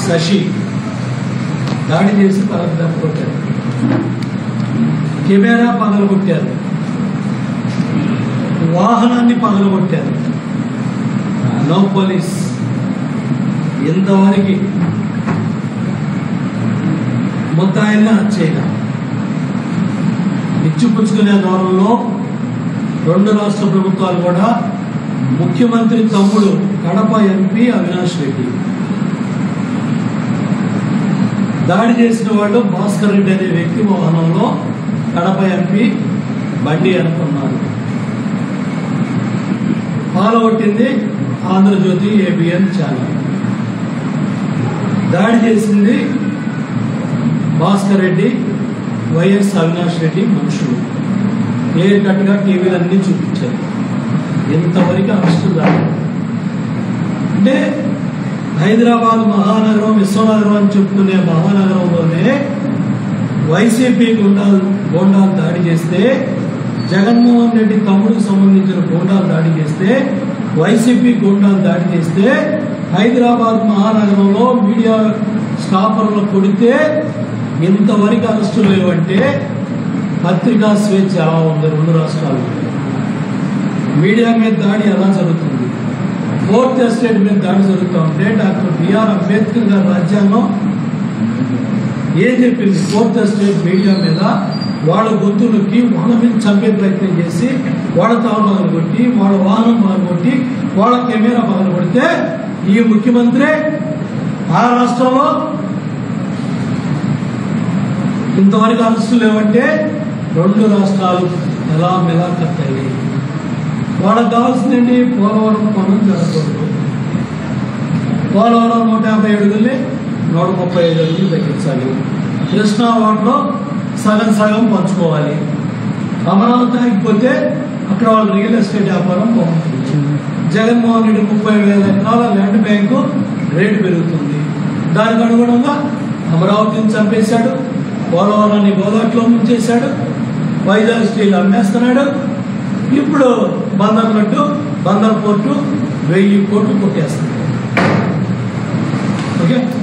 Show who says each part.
Speaker 1: శశి దాడి చేసి తలకు దెబ్బ కొట్టారు కెమెరా పగలగొట్టారు వాహనాన్ని పగలగొట్టారు నో పోలీస్ ఇంతవరకు ముద్దాయిల్ని హత్యగా ఇచ్చిపుచ్చుకునే దూరంలో రెండు రాష్ట్ర ప్రభుత్వాలు కూడా ముఖ్యమంత్రి తమ్ముడు కడప ఎంపీ అవినాష్ రెడ్డి దాడి చేసిన వాళ్ళు భాస్కర్ రెడ్డి అనే వ్యక్తి వాహనంలో కడప ఎంపీ బండి అనుకున్నారు పాల్గొట్టింది ఆంధ్రజ్యోతి ఏబిఎన్ ఛానల్ దాడి చేసింది భాస్కర్ రెడ్డి వైఎస్ అవినాష్ రెడ్డి మనుషులు క్లియర్ కట్గా టీవీలు అన్ని చూపించారు ఇంతవరకు అరెస్టు రాదు అంటే హైదరాబాద్ మహానగరం విశ్వనగరం అని చెప్పుకునే మహానగరంలోనే వైసీపీ గుండాలు గోండాలు దాడి చేస్తే జగన్మోహన్ రెడ్డి తమ్ముడికి సంబంధించిన గోండాలు దాడి చేస్తే వైసీపీ గోండాలు దాడి చేస్తే హైదరాబాద్ మహానగరంలో మీడియా స్టాఫర్లు కొడితే ఇంతవరకు అరెస్టులు లేవంటే పత్రికా స్వేచ్ఛ ఎలా ఉంది రెండు రాష్ట్రాల్లో మీడియా మీద దాడి ఎలా జరుగుతుంది ఫోర్త్ ఎస్టేట్ మీద దాడి జరుగుతూ ఉంటే డాక్టర్ బిఆర్ అంబేద్కర్ గారి రాజ్యాంగం ఏం చెప్పింది ఫోర్త్ ఎస్టేట్ మీడియా మీద వాళ్ళ గొంతులకి వాళ్ళ మీద చంపే ప్రయత్నం చేసి వాళ్ళ తాను పగలు కొట్టి వాళ్ళ వాహనం పగలు కొట్టి వాళ్ళ కెమెరా పగలు కొడితే ఈ ముఖ్యమంత్రి ఆ రాష్ట్రంలో ఇంతవరకు అరెస్టులు లేవంటే రెండు రాష్ట్రాలు ఎలా మెలా కట్టాయి వాళ్ళకి కావాల్సిందండి పోలవరం పనులు జరగకూడదు పోలవరం నూట యాభై అడుగుల్ని నూట ముప్పై ఐదు అడుగులు తగ్గించాలి కృష్ణా వాటిలో సగం సగం పంచుకోవాలి అమరావతి ఆగిపోతే అక్కడ వాళ్ళ రియల్ ఎస్టేట్ వ్యాపారం బాగుంటుంది జగన్మోహన్ రెడ్డి ముప్పై వేల ఎకరాల ల్యాండ్ బ్యాంకు రేటు పెరుగుతుంది దానికి అనుగుణంగా అమరావతిని చంపేశాడు పోలవరాన్ని గోదాట్లో ముంచేశాడు వైజాగ్ స్టీల్ అమ్మేస్తున్నాడు ఇప్పుడు బందర్ లడ్డు బందర్ పోర్టు వెయ్యి కోట్లు కొట్టేస్తుంది ఓకే